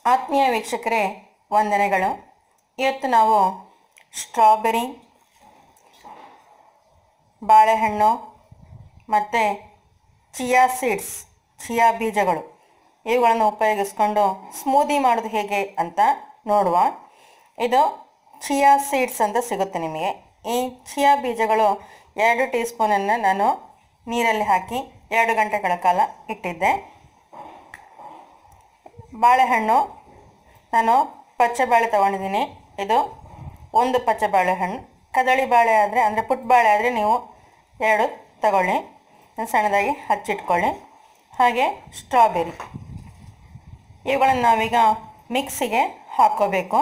ಆತ್ಮೀಯ ವೀಕ್ಷಕರೇ ವಂದನೆಗಳು ಇವತ್ತು ನಾವು ಸ್ಟ್ರಾಬೆರಿ ಬಾಳೆಹಣ್ಣು ಮತ್ತು ಚಿಯಾ ಸೀಡ್ಸ್ ಚಿಯಾ ಬೀಜಗಳು ಇವುಗಳನ್ನು ಉಪಯೋಗಿಸ್ಕೊಂಡು ಸ್ಮೂದಿ ಮಾಡೋದು ಹೇಗೆ ಅಂತ ನೋಡುವ ಇದು ಚಿಯಾ ಸೀಡ್ಸ್ ಅಂತ ಸಿಗುತ್ತೆ ನಿಮಗೆ ಈ ಚಿಯಾ ಬೀಜಗಳು ಎರಡು ಟೀ ಸ್ಪೂನನ್ನು ನಾನು ನೀರಲ್ಲಿ ಹಾಕಿ ಎರಡು ಗಂಟೆಗಳ ಕಾಲ ಇಟ್ಟಿದ್ದೆ ಬಾಳೆಹಣ್ಣು ನಾನು ಪಚ್ಚೆ ಬಾಳೆ ತೊಗೊಂಡಿದ್ದೀನಿ ಇದು ಒಂದು ಪಚ್ಚೆ ಬಾಳೆಹಣ್ಣು ಕದಳಿ ಬಾಳೆ ಆದರೆ ಅಂದರೆ ಪುಟ್ಟ ಬಾಳೆ ಆದರೆ ನೀವು ಎರಡು ತಗೊಳ್ಳಿ ಸಣ್ಣದಾಗಿ ಹಚ್ಚಿಟ್ಕೊಳ್ಳಿ ಹಾಗೆ ಸ್ಟ್ರಾಬೆರಿ ಇವುಗಳನ್ನು ನಾವೀಗ ಮಿಕ್ಸಿಗೆ ಹಾಕ್ಕೋಬೇಕು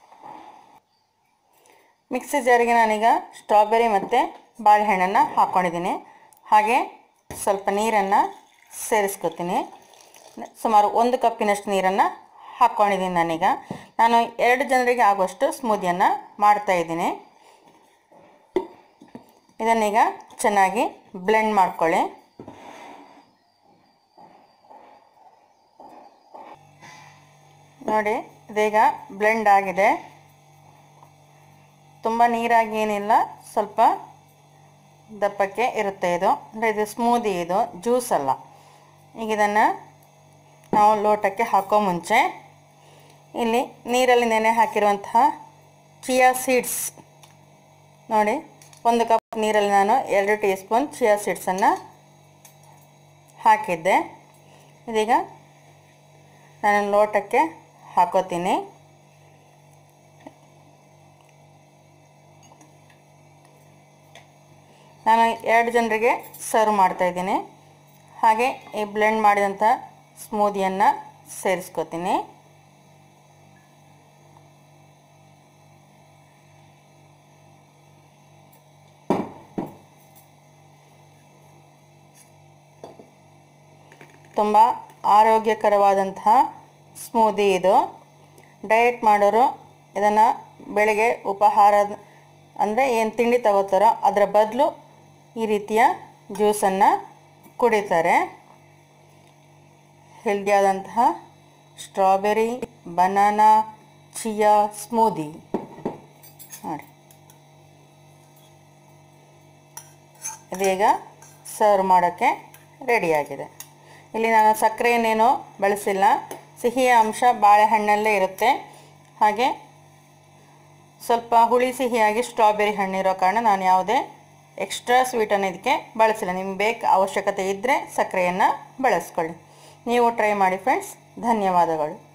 ಮಿಕ್ಸಿ ಜಾರಿಗೆ ನಾನೀಗ ಸ್ಟ್ರಾಬೆರಿ ಮತ್ತು ಬಾಳೆಹಣ್ಣನ್ನು ಹಾಕ್ಕೊಂಡಿದ್ದೀನಿ ಹಾಗೆ ಸ್ವಲ್ಪ ನೀರನ್ನು ಸೇರಿಸ್ಕೊತೀನಿ ಸುಮಾರು ಒಂದು ಕಪ್ಪಿನಷ್ಟು ನೀರನ್ನು ಹಾಕ್ಕೊಂಡಿದ್ದೀನಿ ನಾನೀಗ ನಾನು ಎರಡು ಜನರಿಗೆ ಆಗುವಷ್ಟು ಸ್ಮೂದಿಯನ್ನು ಮಾಡ್ತಾಯಿದ್ದೀನಿ ಇದನ್ನೀಗ ಚೆನ್ನಾಗಿ ಬ್ಲೆಂಡ್ ಮಾಡ್ಕೊಳ್ಳಿ ನೋಡಿ ಇದೀಗ ಬ್ಲೆಂಡ್ ಆಗಿದೆ ತುಂಬ ನೀರಾಗಿ ಏನಿಲ್ಲ ಸ್ವಲ್ಪ ದಪ್ಪಕ್ಕೆ ಇರುತ್ತೆ ಇದು ಅಂದರೆ ಇದು ಸ್ಮೂದಿ ಇದು ಜ್ಯೂಸ್ ಅಲ್ಲ ಈಗ ಇದನ್ನು ನಾವು ಲೋಟಕ್ಕೆ ಹಾಕೋ ಮುಂಚೆ ಇಲ್ಲಿ ನೀರಲ್ಲಿ ನೆನೆ ಹಾಕಿರುವಂತಹ ಚಿಯಾ ಸೀಡ್ಸ್ ನೋಡಿ ಒಂದು ಕಪ್ ನೀರಲ್ಲಿ ನಾನು ಎರಡು ಟೀ ಸ್ಪೂನ್ ಚಿಯಾ ಸೀಡ್ಸನ್ನು ಹಾಕಿದ್ದೆ ಇದೀಗ ನಾನು ಲೋಟಕ್ಕೆ ಹಾಕೋತೀನಿ ನಾನು ಎರಡು ಜನರಿಗೆ ಸರ್ವ್ ಮಾಡ್ತಾಯಿದ್ದೀನಿ ಹಾಗೆ ಈ ಬ್ಲೆಂಡ್ ಮಾಡಿದಂಥ ಸ್ಮೂದಿಯನ್ನು ಸೇರಿಸ್ಕೋತೀನಿ ತುಂಬ ಆರೋಗ್ಯಕರವಾದಂತಹ ಸ್ಮೂದಿ ಇದು ಡಯಟ್ ಮಾಡೋರು ಇದನ್ನು ಬೆಳಗ್ಗೆ ಉಪಹಾರ ಅಂದರೆ ಏನು ತಿಂಡಿ ತಗೋತಾರೋ ಅದರ ಬದಲು ಈ ರೀತಿಯ ಜ್ಯೂಸನ್ನು ಕುಡಿತಾರೆ ಹೆಲ್ದಿಯಾದಂತಹ ಸ್ಟ್ರಾಬೆರಿ ಬನಾನಾ ಚಿಯಾ ಸ್ಮೂದಿ ನೋಡಿ ಇದೀಗ ಸರ್ವ್ ಮಾಡೋಕ್ಕೆ ರೆಡಿಯಾಗಿದೆ ಇಲ್ಲಿ ನಾನು ಸಕ್ಕರೆಯನ್ನೇನು ಬಳಸಿಲ್ಲ ಸಿಹಿಯ ಅಂಶ ಬಾಳೆಹಣ್ಣಲ್ಲೇ ಇರುತ್ತೆ ಹಾಗೆ ಸ್ವಲ್ಪ ಹುಳಿ ಸಿಹಿಯಾಗಿ ಸ್ಟ್ರಾಬೆರಿ ಹಣ್ಣಿರೋ ಕಾರಣ ನಾನು ಯಾವುದೇ ಎಕ್ಸ್ಟ್ರಾ ಸ್ವೀಟನ್ನು ಇದಕ್ಕೆ ಬಳಸಿಲ್ಲ ನಿಮ್ಗೆ ಬೇಕು ಅವಶ್ಯಕತೆ ಇದ್ದರೆ ಸಕ್ಕರೆಯನ್ನು ಬಳಸ್ಕೊಳ್ಳಿ ನೀವು ಟ್ರೈ ಮಾಡಿ ಫ್ರೆಂಡ್ಸ್ ಧನ್ಯವಾದಗಳು